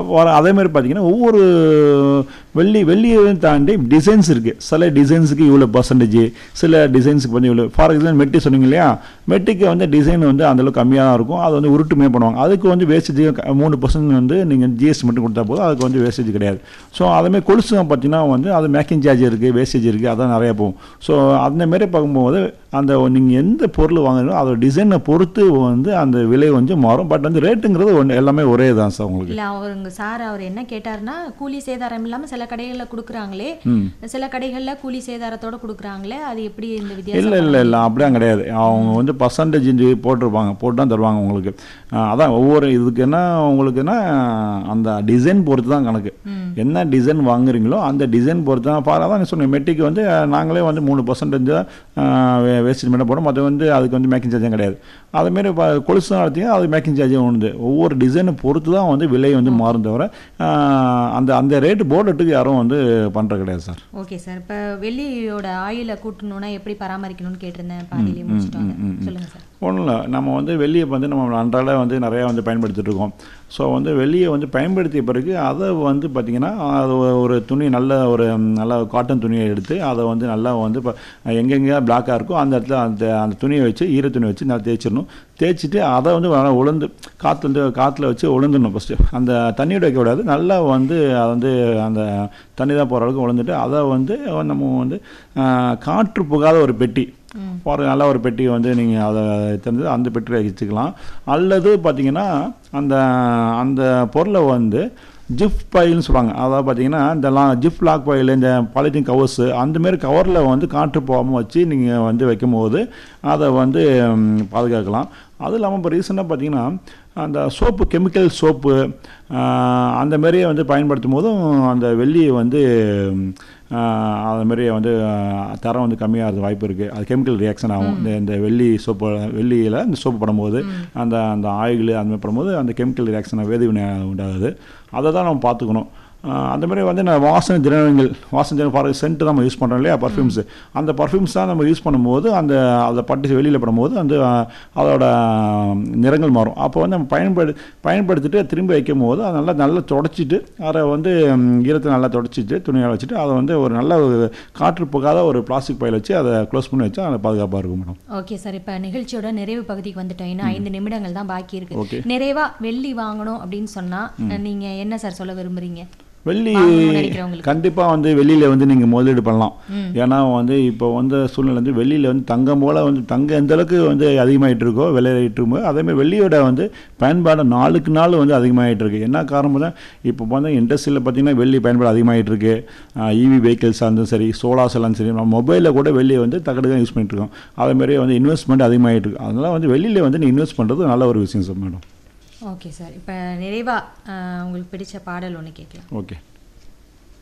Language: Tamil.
வர- அதே மாதிரி பார்த்தீங்கன்னா ஒவ்வொரு வெள்ளி வெள்ளியையும் தாண்டி டிசைன்ஸ் இருக்குது சில டிசைன்ஸுக்கு இவ்வளோ பர்சன்டேஜ் சில டிசைன்ஸுக்கு வந்து இவ்வளோ ஃபார் எக்ஸாம்பிள் மெட்டி சொன்னீங்க இல்லையா மெட்டிக்கு வந்து டிசைன் வந்து அந்தளவுக்கு கம்மியாக தான் இருக்கும் அது வந்து உருட்டுமே பண்ணுவாங்க அதுக்கு வந்து வேஸ்டேஜ் மூணு பர்சன்ட் வந்து நீங்கள் ஜிஎஸ்டி மட்டும் கொடுத்தா போதும் அதுக்கு வந்து வேஸ்டேஜ் கிடையாது ஸோ அதேமாதிரி கொலுசு பார்த்தீங்கன்னா வந்து அது மேக்கிங் சார்ஜ் இருக்குது வேஸ்டேஜ் இருக்குது அதான் நிறையா போகும் ஸோ அந்த மாரி பார்க்கும்போது அந்த நீங்கள் எந்த பொருள் வாங்குறீங்களோ அதோட டிசைனை பொறுத்து வந்து அந்த விலை வந்து மாறும் பட் வந்து ரேட்டுங்கிறது ஒன்று எல்லாமே ஒரே தான் சார் உங்களுக்கு இல்ல அவருங்க சார் அவர் என்ன கேட்டாருன்னா கூலி சேதாரம் இல்லாம சில கடைகள்ல கொடுக்குறாங்களே சில கடைகள்ல கூலி சேதாரத்தோட கொடுக்குறாங்களே அது எப்படி இந்த வித்தியாசம் இல்லை இல்லை இல்லை அப்படிலாம் கிடையாது அவங்க வந்து பர்சன்டேஜ் போட்டிருப்பாங்க போட்டு தான் தருவாங்க உங்களுக்கு அஹ் அதான் ஒவ்வொரு இதுக்கு என்ன உங்களுக்குன்னா அந்த டிசைன் பொறுத்து தான் கணக்கு என்ன டிசைன் வாங்குறீங்களோ அந்த டிசைன் பொறுத்து தான் பாரு அதான் சொன்னேன் மெட்டிக்கு வந்து அஹ், நாங்களே வந்து மூணு பர்சன்டேஜ் வேஸ்டேஜ் மட்டும் போடும் மற்ற வந்து அதுக்கு வந்து மேக்கிங் சார்ஜும் கிடையாது அதேமாரி கொலுசு நடத்திங்க அது மேக்கிங் சார்ஜும் உண்டு ஒவ்வொரு டிசைனை பொறுத்து தான் வந்து விலை வந்து மாறும் தவிர அஹ், அந்த அந்த ரேட்டு போர்டுட்டுக்கு யாரும் வந்து பண்ணுறது கிடையாது சார் ஓகே சார் இப்ப வெள்ளியோட ஆயில கூட்டணும்னா எப்படி பராமரிக்கணும்னு கேட்டிருந்தேன் பாதியிலே முடிச்சிட்டாங்க சொல்லுங்க சார் ஒன்றும் இல்லை நம்ம வந்து வெள்ளியை வந்து நம்ம அன்றாட வந்து நிறையா வந்து பயன்படுத்திட்டு இருக்கோம் ஸோ வந்து வெள்ளியை வந்து பயன்படுத்திய பிறகு அதை வந்து பார்த்திங்கன்னா அது ஒரு துணி நல்ல ஒரு நல்ல காட்டன் துணியை எடுத்து அதை வந்து நல்லா வந்து இப்போ எங்கெங்கே பிளாக்காக இருக்கோ அந்த இடத்துல அந்த அந்த துணியை வச்சு ஈர துணி வச்சு நல்லா தேய்ச்சிடணும் தேய்ச்சிட்டு அதை வந்து நல்லா உளுந்து காற்று வந்து காற்றுல வச்சு உளுந்துடணும் ஃபஸ்ட்டு அந்த தண்ணியோட வைக்கக்கூடாது நல்லா வந்து அதை வந்து அந்த தண்ணி தான் போகிற அளவுக்கு உளுந்துட்டு அதை வந்து நம்ம வந்து ஆஹ், காற்று புகாத ஒரு பெட்டி ஒரு நல்ல ஒரு பெட்டி வந்து நீங்கள் அதை தெரிஞ்சு அந்த பெட்டியில் வச்சுக்கலாம் அல்லது பார்த்தீங்கன்னா அந்த அந்த பொருளை வந்து ஜிப் பைல்னு சொல்லுவாங்க அதாவது பார்த்தீங்கன்னா இந்த லா ஜிப் லாக் பைல் இந்த பாலித்தீன் கவர்ஸு அந்தமாரி கவரில் வந்து காற்று போகாமல் வச்சு நீங்கள் வந்து வைக்கும்போது அதை வந்து ம், பாதுகாக்கலாம் அது இல்லாமல் இப்போ ரீசெண்டாக பார்த்தீங்கன்னா அந்த சோப்பு கெமிக்கல் சோப்பு அந்த மாதிரியே வந்து பயன்படுத்தும் போதும் அந்த வெள்ளியை வந்து ம், ஆஹ், அது மாதிரி வந்து ஆஹ், தரம் வந்து கம்மியாக வாய்ப்பு இருக்குது அது கெமிக்கல் ரியாக்ஷன் ஆகும் இந்த இந்த வெள்ளி சோப்பு வெள்ளியில் இந்த சோப்பு படும்போது அந்த அந்த ஆயில் அந்த மாதிரி படும்போது அந்த கெமிக்கல் ரியாக்ஷன் வேதிவினை உண்டாகுது அதை தான் நம்ம பார்த்துக்கணும் ஆஹ், அந்த மாதிரி வந்து நான் வாசனை திரவியங்கள் வாசனை திரவியம் ஃபார் சென்ட் நம்ம யூஸ் பண்ணுறோம் இல்லையா பர்ஃப்யூம்ஸ் அந்த பர்ஃப்யூம்ஸ் தான் நம்ம யூஸ் பண்ணும்போது அந்த அதை பட்டு வெளியில் படும்போது அந்த ஆஹ், அதோட நிறங்கள் மாறும் அப்போ வந்து நம்ம பயன்படு பயன்படுத்திட்டு திரும்பி வைக்கும் போது அதை நல்லா நல்லா தொடச்சிட்டு அதை வந்து ம், ஈரத்தை நல்லா தொடச்சிட்டு துணியால் வச்சுட்டு அதை வந்து ஒரு நல்ல ஒரு காற்று புகாத ஒரு பிளாஸ்டிக் பையில் வச்சு அதை க்ளோஸ் பண்ணி வச்சா அது பாதுகாப்பாக இருக்கும் மேடம் ஓகே சார் இப்ப நிகழ்ச்சியோட நிறைவு பகுதிக்கு வந்துட்டோம் இன்னும் ஐந்து நிமிடங்கள் தான் பாக்கி Okay. இருக்கு நிறைவா வெள்ளி வாங்கணும் அப்படின்னு சொன்னா நீங்க என்ன சார் சொல்ல விரும்புறீங்க வெள்ளி வாங்கணும்னு நினைக்கிறவங்களுக்கு. கண்டிப்பாக வந்து வெளியில் வந்து நீங்கள் முதலீடு பண்ணலாம் ஏன்னா வந்து இப்போ வந்து சூழ்நிலை வந்து வெளியில் வந்து தங்கம் போல் வந்து தங்கம் எந்த அளவுக்கு வந்து அதிகமாகிட்டு இருக்கோ விலையிட்டு இருக்கோ அதேமாதிரி வெள்ளியோட வந்து பயன்பாடு நாளுக்கு நாள் வந்து அதிகமாகிட்டு இருக்கு என்ன காரணம் தான் இப்போ வந்து இண்டஸ்ட்ரியில் பார்த்தீங்கன்னா வெள்ளி பயன்பாடு அதிகமாகிட்டு இருக்கு இவி வெஹிக்கிள்ஸாக இருந்தும் சரி சோலார் செல்லாம் சரி நம்ம மொபைலில் கூட வெள்ளியை வந்து தக்கடு தான் யூஸ் பண்ணிட்டு இருக்கோம் அதேமாதிரி வந்து இன்வெஸ்ட்மெண்ட் அதிகமாகிட்டு இருக்கு அதனால வந்து வெளியில் வந்து நீ இன்வெஸ்ட் பண்ணுறது நல்ல ஒரு விஷயம் சார் மேடம் ஓகே சார் இப்ப நிறைவா அஹ், உங்களுக்கு பிடிச்ச பாடல் ஒண்ணு கேட்கலாம் ஓகே